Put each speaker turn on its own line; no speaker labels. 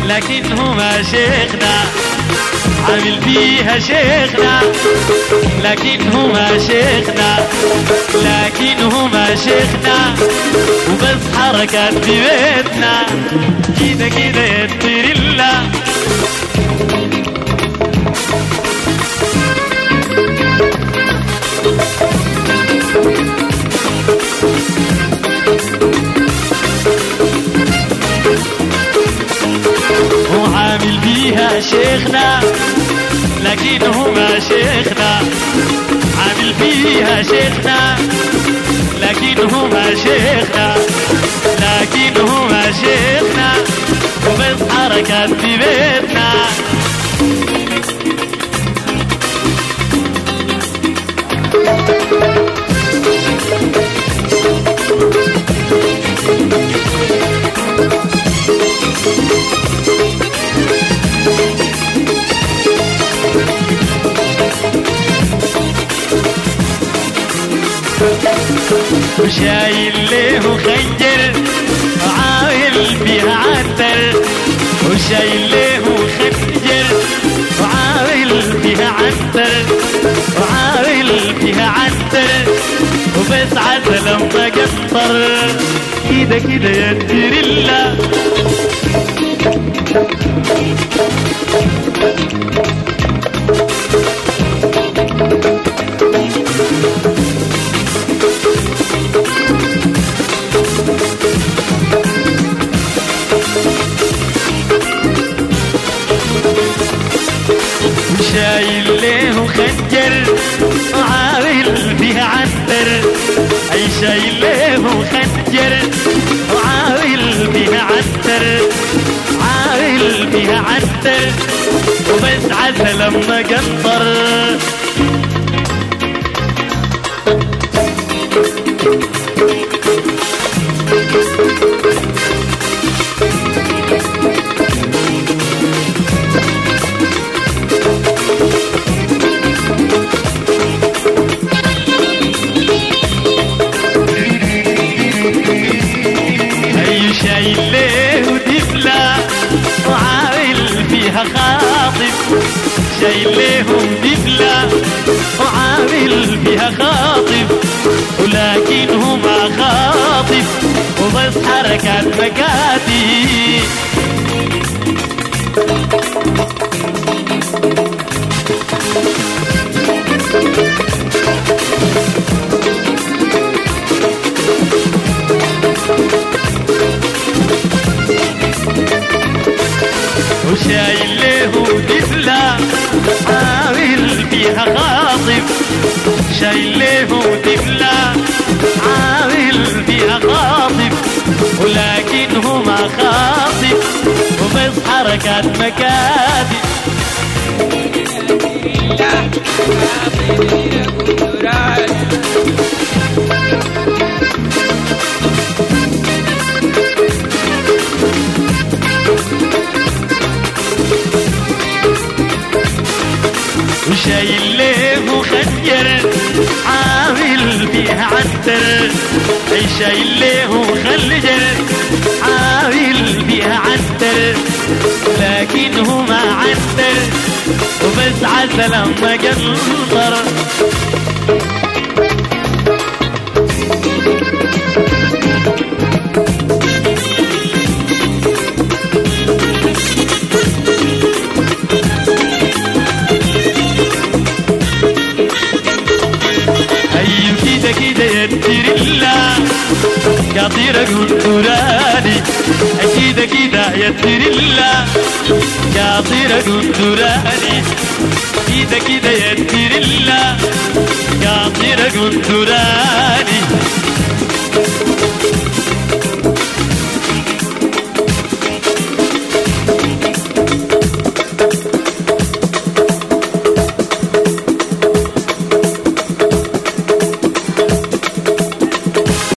لكن هو ما شيخنا عامل فيها شيخنا لكن هو ما شيخنا لكن هو ما شيخنا وبس حركات في بيتنا كده كده يطير الله هو عامل بيها شيخنا لكن هو ما شيخنا عامل فيها شيخنا لكن هو ما شيخنا لكن هو ما شيخنا وبس حركات في بيتنا وشايل له خنجر وعامل فيها عنتر وشايل له خنجر وعامل فيها عنتر وعامل فيها عنتر وبس عسى لما قصر كده كده يدير الله شايل له خنجر وعامل فيها عنتر اي شايل له خنجر وعامل فيها عنتر عامل فيها عنتر وبس عسى لما قنطر أي شايل له دبلة وعامل فيها خاطب شايل له دبلة وعامل فيها خاطب ولكن هو ما خاطب وبس حركات مكاتب وشايل له دبلة عامل فيها خاطب شايل له دبلة عامل فيها خاطب ولكن هو ما خاطب وبس حركات مكاتب وشايل له خنجر عامل فيها عنتر اي شايل له خنجر عامل فيها عنتر لكن هو ما عنتر وبس عسى لما قنطر أيو كده كده يدير الله قاطير قندراني كده كده يدير الله قاطير قندراني كده كده يدير الله قاطير قندراني